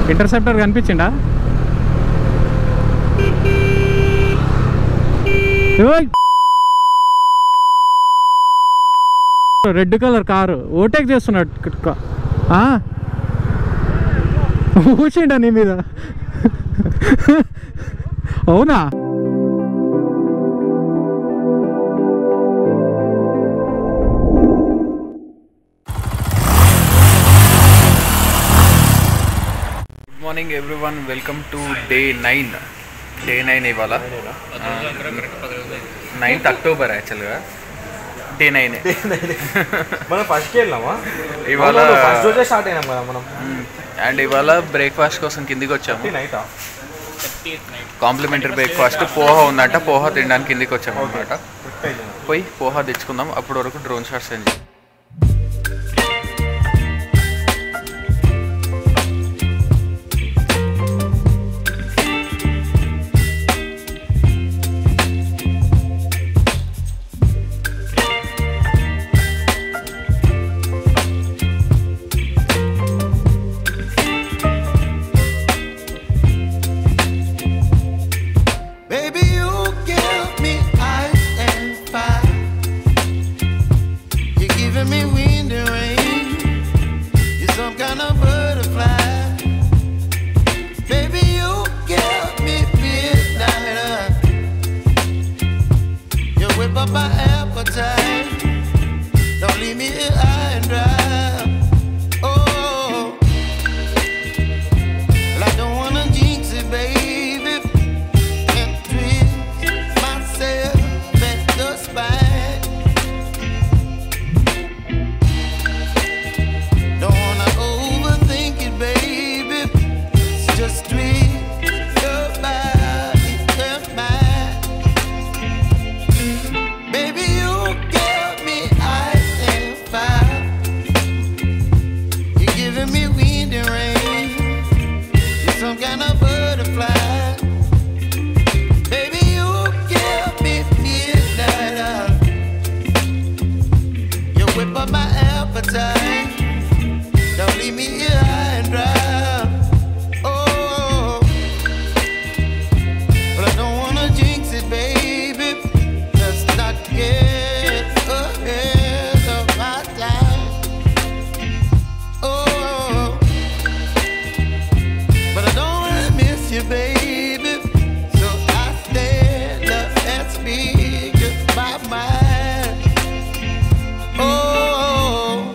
Interceptor కనిపించిండా ఓయ్! Red colour car overtake చేస్తున్నాడు క- ఆ? కూర్చుండా నీ మీద అవునా good morning everyone welcome to day nine day nine ఇవాళ నైన్త్ అక్టోబర్ యాక్చువల్గా డే నైన్ మనం ఫస్ట్ వెళ్ళామా ఇవాళ ఫస్ట్ రోజే స్టార్ట్ అయినాం కదా మనం అండ్ ఇవాళ బ్రేక్ఫాస్ట్ కోసం కిందికి వచ్చాము నైటా కాంప్లిమెంటరీ బ్రేక్ఫాస్ట్ పోహా ఉందంట పోహా తినడానికి కిందికి వచ్చాము అనమాట పోయి పోహా తెచ్చుకుందాం అప్పటి వరకు drone shots enjoy Baby, you give me ice and fire. You're giving me wind and rain. You're some kind of butterfly. Baby, you give me midnight. You whip up my appetite. Don't leave me here high and dry. Oh, well, I don't wanna jinx it, baby and twist myself at the spine. Don't wanna overthink it, baby. It's just twist your body and mine. Baby, you give me ice and fire. You're giving me wind and rain. You're some kind of butterfly. Baby, you give me midnight. You whip up my appetite. Don't leave me here high and dry. Oh, but I don't wanna jinx it, baby. Let's not get ahead of my time. Oh. But I don't wanna miss you, baby. So I stand up and speak my mind. Oh.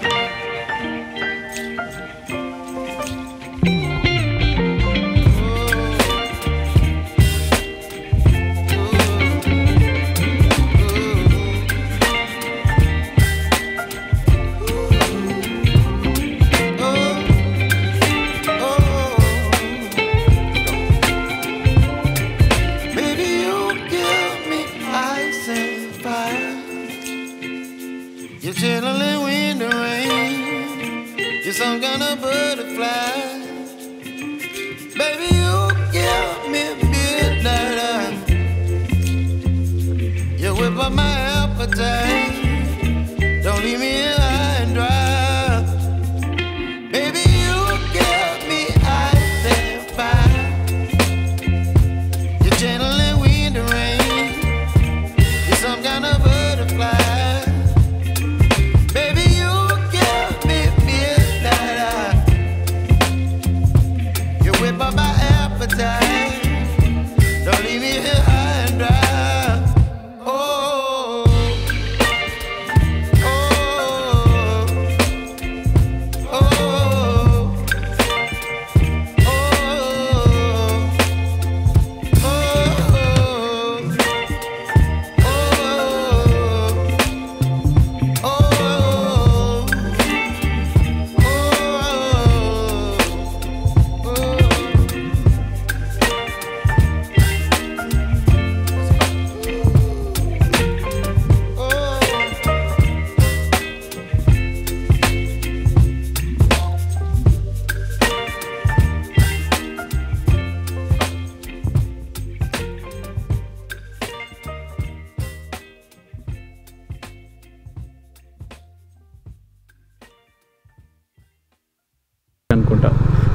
Baby, you give me ice and fire. You're chilling wind and rain. You're some kind of butterfly. Baby, you give me midnight. You whip up my appetite. Don't leave me here high and dry. Baby, you give me ice and fire. You're channeling wind and rain. You're some kind of butterfly. Baby, you give me midnight. You whip up my appetite. Don't leave me here high and dry. Oh, oh, oh, Oh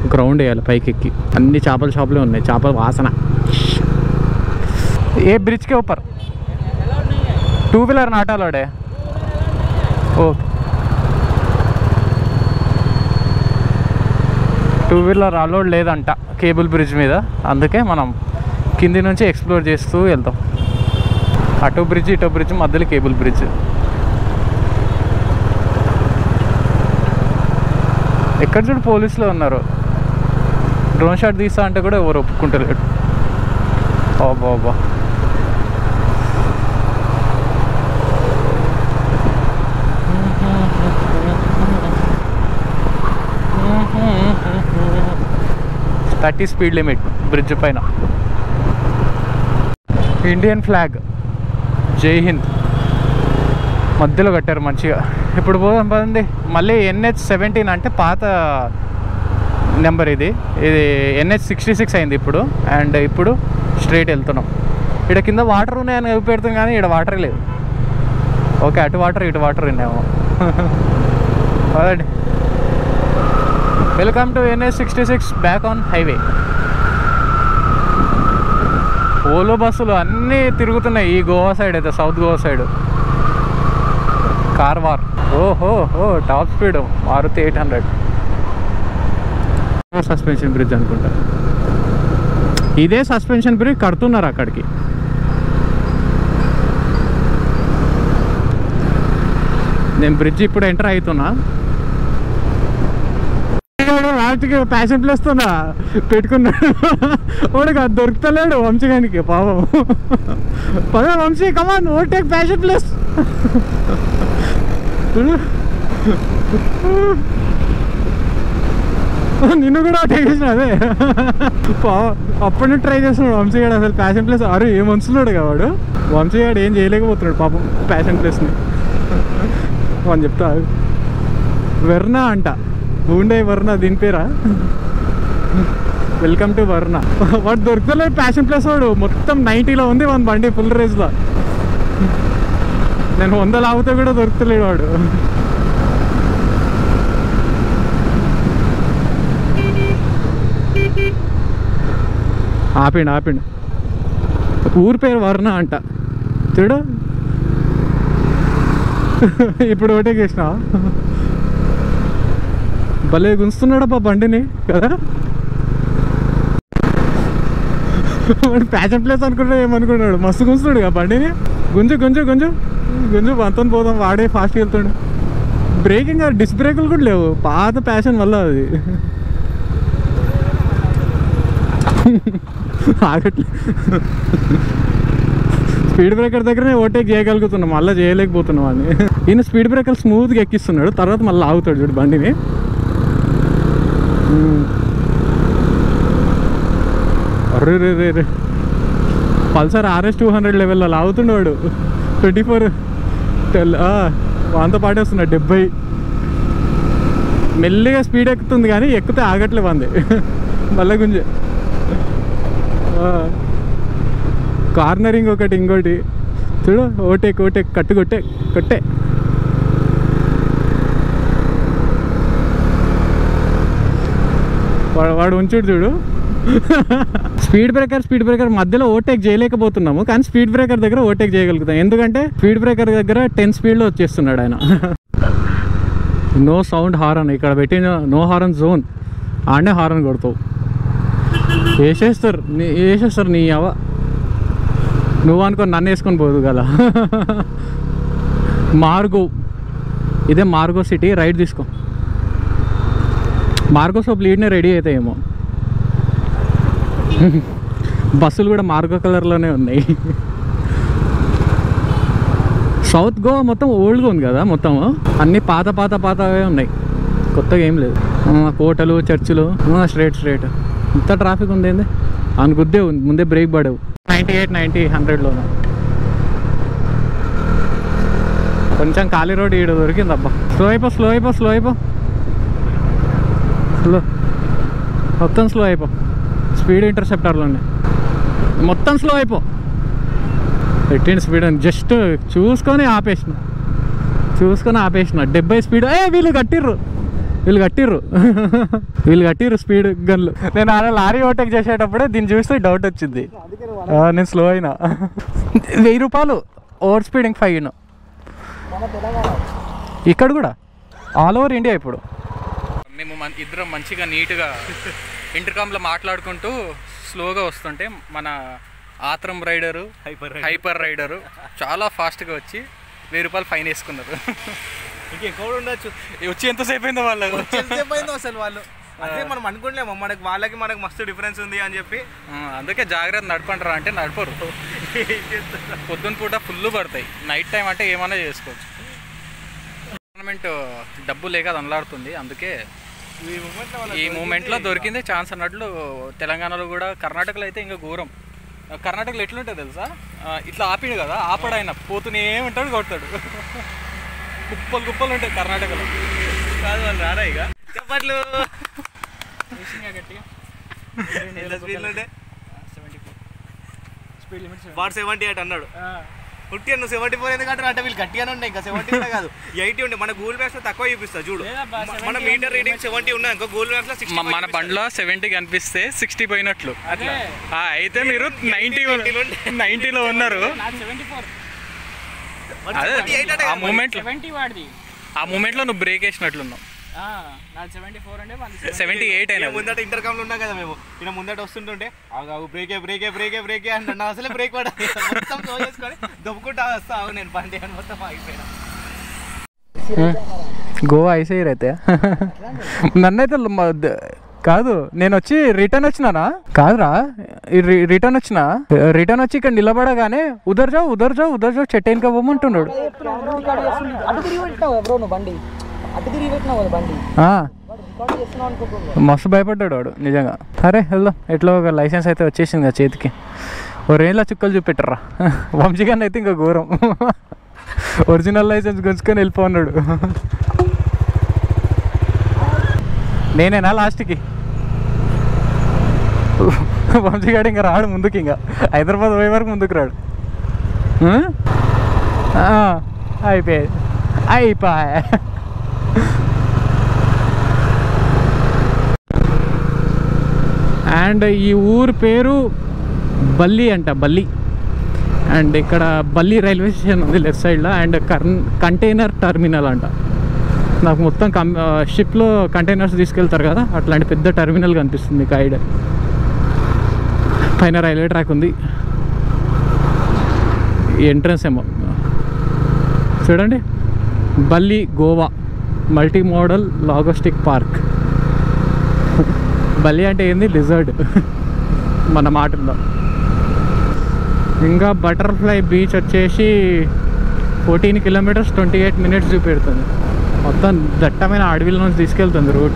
ground వేయాలి పైకి ఎక్కి అన్ని చేపల షాపులే ఉన్నాయి చేపల వాసన ఏ bridge के ऊपर टू व्हीलर नाट अलाउड है ఓకే టూ వీలర్ అలౌడ్ లేదంట కేబుల్ బ్రిడ్జ్ మీద అందుకే మనం కింది నుంచి ఎక్స్ప్లోర్ చేస్తూ వెళ్తాం అటో బ్రిడ్జ్ ఇటో బ్రిడ్జ్ మధ్యలో కేబుల్ బ్రిడ్జ్ ఎక్కడ చూడు పోలీసులు ఉన్నారు డ్రోన్ షాట్ తీస్తా అంటే కూడా ఎవరు ఒప్పుకుంటలేడు బాబా బాబా థర్టీ స్పీడ్ లిమిట్ బ్రిడ్జ్ పైన ఇండియన్ ఫ్లాగ్ జై హింద్ మధ్యలో కట్టారు మంచిగా ఇప్పుడు పోదాం పదండి మళ్ళీ ఎన్హెచ్ సెవెంటీన్ అంటే పాత నెంబర్ ఇది ఇది ఎన్హెచ్ సిక్స్టీ సిక్స్ అయింది ఇప్పుడు అండ్ ఇప్పుడు స్ట్రైట్ వెళ్తున్నాం ఇక్కడ కింద వాటర్ ఉన్నాయని అవి పెడుతుంది కానీ ఇక్కడ వాటర్ లేదు ఓకే అటు వాటర్ ఇటు వాటర్ ఉన్నాయేమో పదండి welcome to NS sixty six back on highway ఓలో బస్సులు అన్నీ తిరుగుతున్నాయి ఈ గోవా సైడ్ అయితే సౌత్ గోవా సైడ్ కార్వార్ ఓహో ఓ top speed Maruti eight hundred suspension bridge అనుకుంటా ఇదే సస్పెన్షన్ బ్రిడ్జ్ కడుతున్నారు అక్కడికి నేను బ్రిడ్జ్ ఇప్పుడు ఎంటర్ అవుతున్నా లాస్ట్కి ప్యాషన్ ప్లేస్ తోనా పెట్టుకున్నాడు వాడికి అది దొరుకుతలేడు వంశీగానికి పాపం పద వంశీ కమాన్ ఓ టేక్ ప్యాషన్ ప్లేస్ నిన్ను కూడా టేక్ చేసిన అదే పా అప్పటి నుండి ట్రై చేస్తున్నాడు వంశీగాడు అసలు ప్యాషన్ ప్లేస్ అరే ఏం వంచుతున్నాడు వాడు వంశీగాడు ఏం చేయలేకపోతున్నాడు పాపం ప్యాషన్ ప్లేస్ని అని చెప్తా వెర్నా అంట ఉండే వర్ణ దీని పేరా వెల్కమ్ టు వర్ణ వాడు దొరుకుతలేదు ప్యాషన్ ప్లస్ వాడు మొత్తం నైంటీలో ఉంది వన్ బండి ఫుల్ రేస్లో నేను వంద లాగితే కూడా దొరుకుతలేడు వాడు ఆపిండు ఆపిండు ఊరి పేరు వర్ణ అంట చూడు ఇప్పుడు ఒకటే చేసినా భలే గుంస్తున్నాడప్ప బండిని కదా వాడు ప్యాషన్ ప్లేస్ అనుకుంటే ఏమనుకున్నాడు మస్తు గుంస్తున్నాడు కదా బండిని గుంజు గుంజు గుంజు గుంజు వంతని పోదాం వాడే ఫాస్ట్గా వెళ్తాడు బ్రేకింగ్ డిస్క్ బ్రేకులు కూడా లేవు పాత ప్యాషన్ వల్ల అది ఆగట్లే స్పీడ్ బ్రేకర్ దగ్గరనే ఓవర్టేక్ చేయగలుగుతున్నాం మళ్ళీ చేయలేకపోతున్నాం అని ఈయన స్పీడ్ బ్రేకర్ స్మూత్గా ఎక్కిస్తున్నాడు తర్వాత మళ్ళీ ఆగుతాడు చూడు బండిని అరే రే రే రే పల్సర్ ఆర్ఎస్ టూ హండ్రెడ్ లెవెల్లో లాగుతుండేవాడు ట్వంటీ ఫోర్ టెల్ వాంతో పాటేస్తున్నాడు డెబ్బై మెల్లిగా స్పీడ్ ఎక్కుతుంది కానీ ఎక్కితే ఆగట్లే వంది మళ్ళీ గుంజ కార్నరింగ్ ఒకటి ఇంకోటి చూడు ఓటేక్ ఓటేక్ కట్టు కొట్టే కొట్టే వాడు వాడు ఉంచుడు చూడు స్పీడ్ బ్రేకర్ స్పీడ్ బ్రేకర్ మధ్యలో ఓవర్టేక్ చేయలేకపోతున్నాము కానీ స్పీడ్ బ్రేకర్ దగ్గర ఓవర్టేక్ చేయగలుగుతాం ఎందుకంటే స్పీడ్ బ్రేకర్ దగ్గర టెన్ స్పీడ్లో వచ్చేస్తున్నాడు ఆయన నో సౌండ్ హారన్ ఇక్కడ పెట్టిన నో హారన్ జోన్ ఆడనే హారన్ కొడతావు వేసేస్తారు నీ వేసేస్తారు నీ అవ నువ్వు అనుకో నన్ను వేసుకొని పోదు కదా మార్గో ఇదే మార్గో సిటీ రైట్ తీసుకో మార్గో సోప్ లీడ్నే రెడీ అవుతాయేమో బస్సులు కూడా మార్గో కలర్లోనే ఉన్నాయి సౌత్ గోవా మొత్తం ఓల్డ్గా ఉంది కదా మొత్తం అన్ని పాత పాత పాతవే ఉన్నాయి కొత్తగా ఏం లేదు ఆ, కోటలు చర్చిలు స్ట్రేట్ స్ట్రేట్ ఇంత ట్రాఫిక్ ఉంది ఏంది అని గుద్దే ఉంది ముందే బ్రేక్ పడేవు నైంటీ ఎయిట్ నైంటీ హండ్రెడ్లోనే కొంచెం ఖాళీ రోడ్ ఈడ దొరికింది అబ్బా స్లో అయిపో స్లో అయిపో స్లో అయిపో స్లో మొత్తం స్లో అయిపో స్పీడ్ ఇంటర్సెప్టర్లోనే మొత్తం స్లో అయిపో పెట్టిండు స్పీడ్ అని జస్ట్ చూసుకొని ఆపేసిన చూసుకొని ఆపేసిన డెబ్బై స్పీడ్ ఏ వీళ్ళు కట్టిర్రు వీళ్ళు కట్టిర్రు వీళ్ళు కట్టిర్రు స్పీడ్ గన్లు నేను అలా లారీ ఓవర్టేక్ చేసేటప్పుడే దీన్ని చూస్తే డౌట్ వచ్చింది ఆ, నేను స్లో అయినా వెయ్యి రూపాయలు ఓవర్ స్పీడింగ్ ఫైన్ ఇక్కడ కూడా ఆల్ ఓవర్ ఇండియా ఇప్పుడు మేము మన ఇద్దరం మంచిగా నీట్గా ఇంటర్కామ్లో మాట్లాడుకుంటూ స్లోగా వస్తుంటే మన ఆత్రం రైడరు హైపర్ హైపర్ రైడరు చాలా ఫాస్ట్గా వచ్చి వెయ్యి రూపాయలు ఫైన్ వేసుకున్నారు ఇంకెక్కువ ఉండొచ్చు వచ్చి ఎంతసేపు అయిందో వాళ్ళకు ఎంతసేపు అయిందో అసలు వాళ్ళు అదే మనం అనుకోలేము మనకి వాళ్ళకి మనకి మస్తు డిఫరెన్స్ ఉంది అని చెప్పి ఆ, అందుకే జాగ్రత్త నడపంటారా అంటే నడపరు పొద్దున పూట ఫుల్ పడతాయి నైట్ టైం అంటే ఏమైనా చేసుకోవచ్చు గవర్నమెంట్ డబ్బు లేక అది అనలాడుతుంది అందుకే ఈ మూమెంట్లో ఈ మూమెంట్లో దొరికిందే ఛాన్స్ అన్నట్లు తెలంగాణలో కూడా కర్ణాటకలో అయితే ఇంకా ఘోరం కర్ణాటకలో ఎట్లుంటుంది తెలుసా ఆ, ఇట్లా ఆపిడు కదా ఆపడు ఆయన పోతూనే ఉంటాడు కొడతాడు కుప్పలు కుప్పలు ఉంటాయి కర్ణాటకలో కాదు వాళ్ళు రారా ఇక చెప్పట్లు ఎంత స్పీడ్లో ఉంటే వాడు సెవెంటీ ఎయిట్ అన్నాడు పుట్టి నువ్వు సెవెంటీ ఫోర్ ఎందుకంటే అంటే వీళ్ళు గట్టిగానే ఉన్నాయి ఇంకా సెవెంటీ కూడా కాదు ఎయిటీ ఉండే మన గూగుల్ మ్యాప్స్ లో తక్కువ చూపిస్తా చూడు మన మీటర్ రీడింగ్ సెవెంటీ ఉన్నాయి ఇంకో గూగుల్ మ్యాప్స్ లో సిక్స్టీ మ- మన బండ్లో సెవెంటీ కనిపిస్తే సిక్స్టీ పోయినట్లు ఆ, అయితే మీరు నైన్టీ నైన్టీలో ఉన్నారు అదే ఆ మూమెంట్ సెవెంటీ వాడిది ఆ మూమెంట్ లో నువ్వు బ్రేక్ వేసినట్లున్నావు నాది సెవెంటీ ఫోర్ అంటే వాళ్ళది సెవెంటీ ఎయిట్ అయినా ముందట ఇంటర్కామ్ లో ఉన్నాం కదా మేము ఈయన ముందట వస్తుంటుంటే ఆగు బ్రేకే బ్రేకే బ్రేకే బ్రేకే అంటున్నా అసలే బ్రేక్ పడాలి మొత్తం స్లో చేసుకొని దొబ్బుకుంటా వస్తా ఆగు నేను బండి అని మొత్తం ఆగిపోయినా గోవా ఐసే అయితే నన్నైతే ల- మ- ద- కాదు నేను వచ్చి రిటర్న్ వచ్చినానా కాదురా రిటర్న్ వచ్చిన రిటర్న్ వచ్చి ఇక్కడ నిలబడగానే ఉదర్ జావు ఉదర్ జావు ఉదర్ జావు చెట్టు వెనుక పోమంటున్నాడు అటు తిరిగి పెట్టినావు బ్రో నువ్వు బండి అటు తిరిగి పెట్టినావు కదా బండి ఆ, వాడు రికార్డ్ చేస్తున్నావు అనుకో మస్తు భయపడ్డాడు వాడు నిజంగా అరే వెళ్దాం ఎట్లా ఒక లైసెన్స్ అయితే వచ్చేసింది కదా చేతికి ఓ రేంజ్లో చుక్కలు చూపెట్టరా వంశీగాన్ని అయితే ఇంకా ఘోరం ఒరిజినల్ లైసెన్స్ గుంజుకొని వెళ్ళిపోన్నాడు నేనేనా లాస్ట్కి వంశీగాడు ఇంకా రాడు ముందుకి ఇంకా హైదరాబాద్ పోయే వరకు ముందుకు రాడు ఆ? ఆ, అయిపోయాయి అయిపోయా అండ్ ఈ ఊరు పేరు బల్లి అంట బల్లి అండ్ ఇక్కడ బల్లి రైల్వే స్టేషన్ ఉంది లెఫ్ట్ సైడ్లో అండ్ కర్న్ కంటైనర్ టర్మినల్ అంట నాకు మొత్తం కం షిప్లో కంటైనర్స్ తీసుకెళ్తారు కదా అట్లాంటి పెద్ద టర్మినల్ కనిపిస్తుంది మీకు ఐడియా పైన రైల్వే ట్రాక్ ఉంది ఎంట్రన్స్ ఏమో చూడండి Balli Goa multi modal logistic park Bali అంటే ఏంది లిజర్డ్ మన మాటల్లో ఇంకా బటర్ఫ్లై బీచ్ వచ్చేసి fourteen kilometres twenty eight minutes చూపెడుతుంది మొత్తం దట్టమైన అడవిల నుంచి తీసుకెళ్తుంది రూట్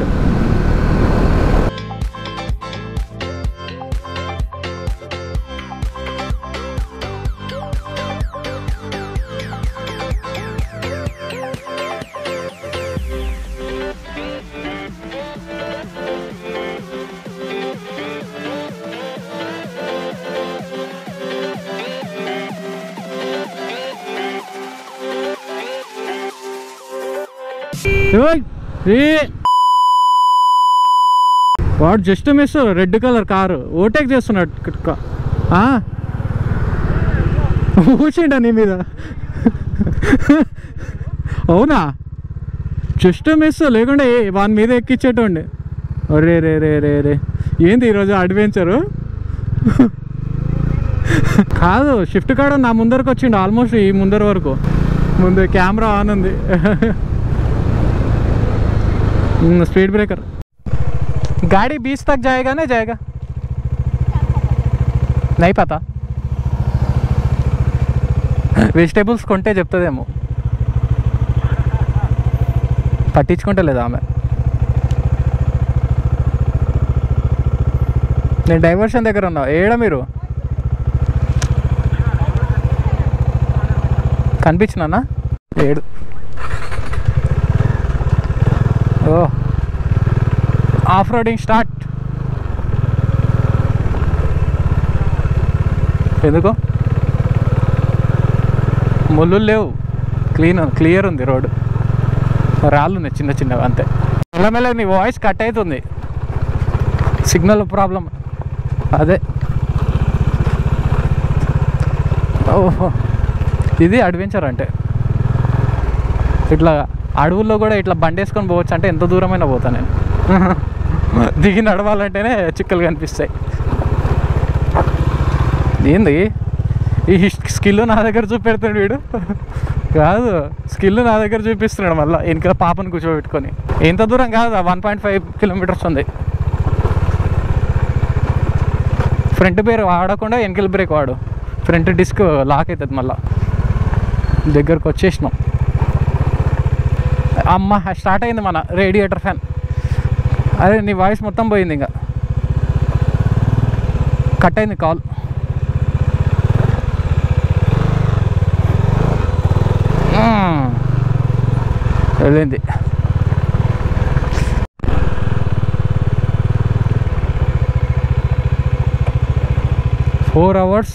ఓయ్! ఏ! వాడు just miss red colour car overtake చేస్తున్నాడు క- ఆ? ఊసిండ నీ మీద అవునా జస్ట్ మిస్ లేకుంటే ఏ- వాని మీద ఎక్కించేటోండి ఒరే రే రే రే రే ఏంది ఈరోజు అడ్వెంచరు కాదు షిఫ్ట్ కాడ నా ముందరకు వచ్చిండు ఆల్మోస్ట్ ఈ ముందర వరకు ముందు కెమెరా ఆన్ ఉంది स्पीड ब्रेकर गाड़ी बीस तक जाएगा ना जाएगा नहीं पता వెజిటేబుల్స్ కొంటే చెప్తుందేమో పట్టించుకుంటలేదు ఆమె నేను డైవర్షన్ దగ్గర ఉన్నా ఏడ మీరు కనిపించినానా ఏడు ఓ ఆఫ్ రోడింగ్ స్టార్ట్ ఎందుకు ముళ్ళు లేవు క్లీన్ క్లియర్ ఉంది రోడ్ రాళ్ళు ఉన్నాయి చిన్న చిన్నవి అంతే మెల్లమెల్ల నీ వాయిస్ కట్ అవుతుంది సిగ్నల్ ప్రాబ్లం అదే ఓహో ఇది అడ్వెంచర్ అంటే ఇట్లా అడవుల్లో కూడా ఇట్లా బండి వేసుకొని పోవచ్చు అంటే ఎంత దూరమైనా పోతా నేను దిగి నడవాలంటేనే చిక్కలు కనిపిస్తాయి ఏంది ఈ స్కిల్ నా దగ్గర చూపెడుతున్నాడు వీడు కాదు స్కిల్ నా దగ్గర చూపిస్తున్నాడు మళ్ళీ వెనకాల పాపను కూర్చోబెట్టుకొని ఎంత దూరం కాదు వన్ పాయింట్ ఫైవ్ కిలోమీటర్స్ ఉంది ఫ్రంట్ బ్రేక్ వాడకుండా వెనకల బ్రేక్ వాడు ఫ్రంట్ డిస్క్ లాక్ అవుతుంది మళ్ళీ దగ్గరకు వచ్చేసినాం అమ్మ స్టార్ట్ అయింది మన రేడియేటర్ ఫ్యాన్ అదే నీ వాయిస్ మొత్తం పోయింది ఇంకా కట్ అయింది కాల్ వెళ్ళింది ఫోర్ అవర్స్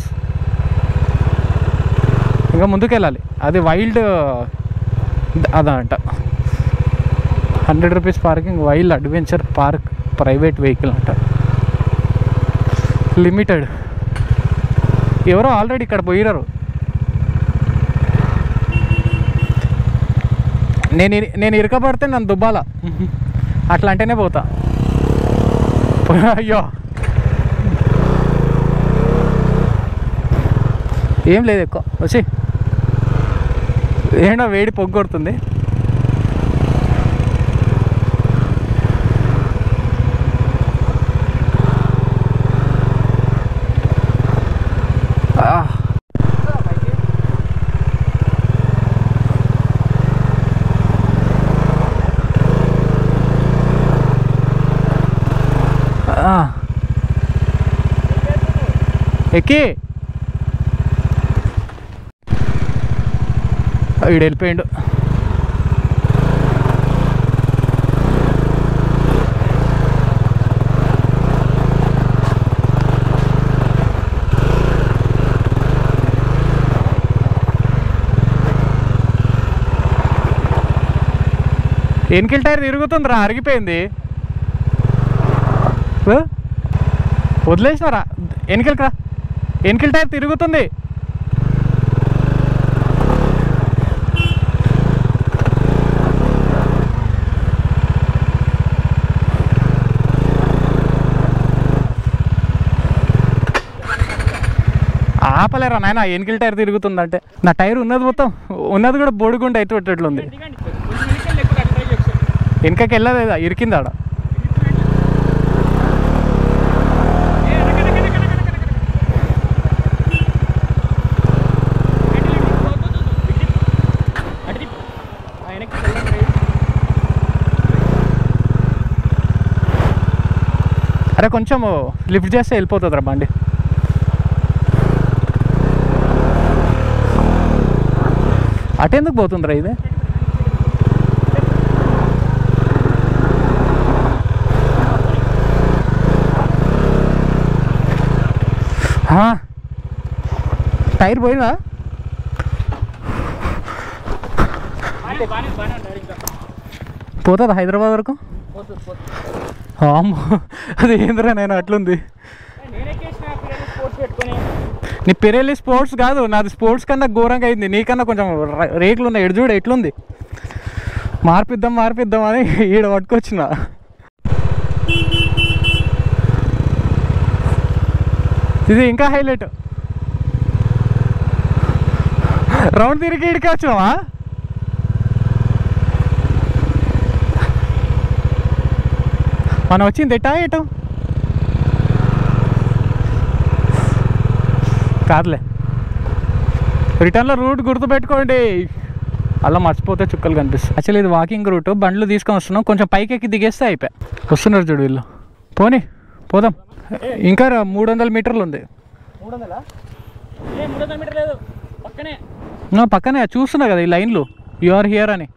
ఇంకా ముందుకు వెళ్ళాలి అది వైల్డ్ అదంట hundred rupees parking wild adventure park private vehicle అంట లిమిటెడ్ ఎవరో ఆల్రెడీ ఇక్కడ పోయినారు నేను ఇరి- నేను ఇరకబడితే నన్ను దుబ్బాల అట్లా అంటేనే పోతా అయ్యో ఏం లేదు ఎక్కువ వచ్చి ఏంటో వేడి పొగ్గు కొడుతుంది ఆ. ఆ. ఎక్కి వీడు వెళ్ళిపోయిండు ఎన్కిల్ టైర్ తిరుగుతుందిరా అరిగిపోయింది ఓ? వదిలేసినారా ఎన్కిల్కి రా ఎన్కిల్ టైర్ తిరుగుతుంది ఆపలేరా నాయన ఎన్కిల్ టైర్ తిరుగుతుందంటే నా టైర్ ఉన్నది మొత్తం ఉన్నది కూడా బొడుగుండి అయిపోయేటట్లుంది వెనకకి వెళ్ళలేదా ఇరికింది ఆడ అరే కొంచెం లిఫ్ట్ చేస్తే వెళ్ళిపోతుంది రా బండి అటెందుకు పోతుందిరా ఇది ఆ. టైర్ పోయిందా పోతుందా హైదరాబాద్ వరకు అమ్మో అది ఏందిరా నేను అట్లుంది నీ పెరేలి స్పోర్ట్స్ కాదు నాది స్పోర్ట్స్ కన్నా ఘోరంగా అయింది నీకన్నా కొంచెం ర- రేట్లు ఉన్నాయి ఎడు చూడు ఎట్లుంది మార్పిద్దాం మార్పిద్దాం అని ఈడ పట్టుకొచ్చిన ఇది ఇంకా హైలైట్ రౌండ్ తిరిగి ఇడికి వచ్చినావా మనం వచ్చింది ఎటా ఎటు కాదులే రిటర్న్లో రూట్ గుర్తుపెట్టుకోండి అలా మర్చిపోతే చుక్కలు కనిపిస్తాయి యాక్చువల్లీ ఇది వాకింగ్ రూట్ బండ్లు తీసుకొని వస్తున్నాం కొంచెం పైకి ఎక్కి దిగేస్తే అయిపోయి వస్తున్నారు చూడు వీళ్ళు పోనీ పోదాం ఇంకా రా, మూడు వందల మీటర్లు ఉంది మూడు వందలా ఏ మూడు వందల మీటర్ లేదు పక్కనే నా పక్కనే చూస్తున్నా కదా ఈ లైన్లు యు ఆర్ హియర్ అని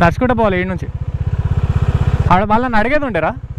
నడుచుకుంటూ పోవాలి ఈ నుంచి ఆడ వాళ్ళని అడిగేది ఉండేరా